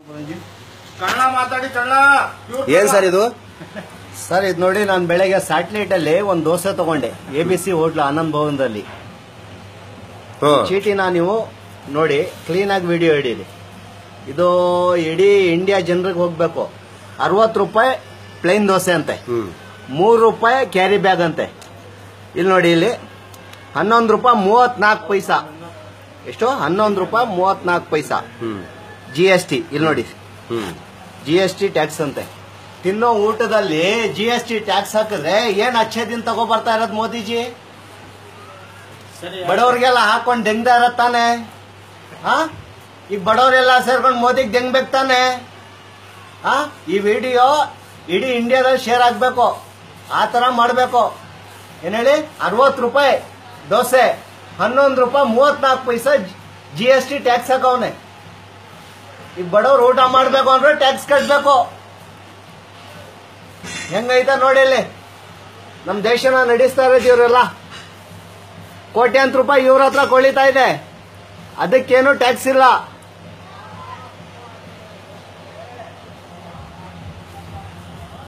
ಕಳ್ಳ ಮಾತಾಡಿ ಕಳ್ಳ ಇವ್ರು ಏನ್ ಸರ್ ಇದು ಸರ್ ಇದು ನೋಡಿ ನಾನು ಬೆಳಗ್ಗೆ ಸ್ಯಾಟಲೈಟ್ ಅಲ್ಲಿ ಒಂದು ದೋಸೆ ತಗೊಂಡೆ A B C hotel Anand ಭವನದಲ್ಲಿ ಹ್ಮ್ ಚೀಟಿನ ನೀವು ನೋಡಿ ಕ್ಲೀನ್ ಆಗಿ ವಿಡಿಯೋ ಹಿಡೀರಿ ಇದು ಇಡೀ ಇಂಡಿಯಾ ಜನರಿಗೆ ಹೋಗ್ಬೇಕು ಅರವತ್ತು ರೂಪಾಯಿ ಪ್ಲೈನ್ ದೋಸೆ ಅಂತೆ ಹ್ಮ್ ಮೂರು ರೂಪಾಯಿ ಕ್ಯಾರಿ ಬ್ಯಾಗ್ ಅಂತೆ ಇಲ್ಲಿ ನೋಡಿ ಇಲ್ಲಿ ಹನ್ನೊಂದು ರೂಪಾಯಿ ಮೂವತ್ನಾಲ್ಕು ಪೈಸಾ ಎಷ್ಟು ಹನ್ನೊಂದು ರೂಪಾಯಿ ಮೂವತ್ನಾಲ್ಕು ಪೈಸಾ ಹ್ಮ್ ಜಿ ಎಸ್ ಟಿ ಇಲ್ಲಿ ನೋಡಿ ಹ್ಮ್ ಜಿ ಎಸ್ ಟಿ ಟ್ಯಾಕ್ಸ್ ಅಂತೆ ತಿನ್ನೋ ಊಟದಲ್ಲಿ ಜಿ ಎಸ್ ಟಿ ಟ್ಯಾಕ್ಸ್ ಹಾಕಿದ್ರೆ ಏನ್ ಅಚ್ಚೆ ದಿನ ತಗೋ ಬರ್ತಾ ಇರೋದು ಮೋದಿಜಿ ಬಡವ್ರಿಗೆಲ್ಲ ಹಾಕೊಂಡು ಡೆಂಗ್ತಾ ಇರತ್ ತಾನೆ ಹಾ ಈಗ ಬಡವರೆಲ್ಲ ಸೇರ್ಕೊಂಡು ಮೋದಿಗೆ ಡೆಂಗ್ಬೇಕು ತಾನೆ ಹಾ ಈ ವಿಡಿಯೋ ಇಡೀ ಇಂಡಿಯಾದಲ್ಲಿ ಶೇರ್ ಆಗ್ಬೇಕು ಆ ತರ ಮಾಡ್ಬೇಕು ಏನ್ ಹೇಳಿ ಅರವತ್ತು ರೂಪಾಯಿ ದೋಸೆ ಹನ್ನೊಂದು ರೂಪಾಯಿ ಮೂವತ್ನಾಲ್ಕು paisa G S T tax ಹಾಕವನೆ ಈಗ ಬಡವ್ರು ಊಟ ಮಾಡ್ಬೇಕು ಅಂದ್ರೆ ಟ್ಯಾಕ್ಸ್ ಕಟ್ಬೇಕು ಹೆಂಗೈತ ನೋಡಿ ಇಲ್ಲಿ ನಮ್ ದೇಶನ ನಡೆಸ್ತಾ ಇರೋದು ಇವರೆಲ್ಲ ಕೋಟ್ಯಾಂತರ ರೂಪಾಯಿ ಇವ್ರ ಹತ್ರ ಕೊಳಿತಾ ಇದೆ ಅದಕ್ಕೇನು ಟ್ಯಾಕ್ಸ್ ಇಲ್ಲ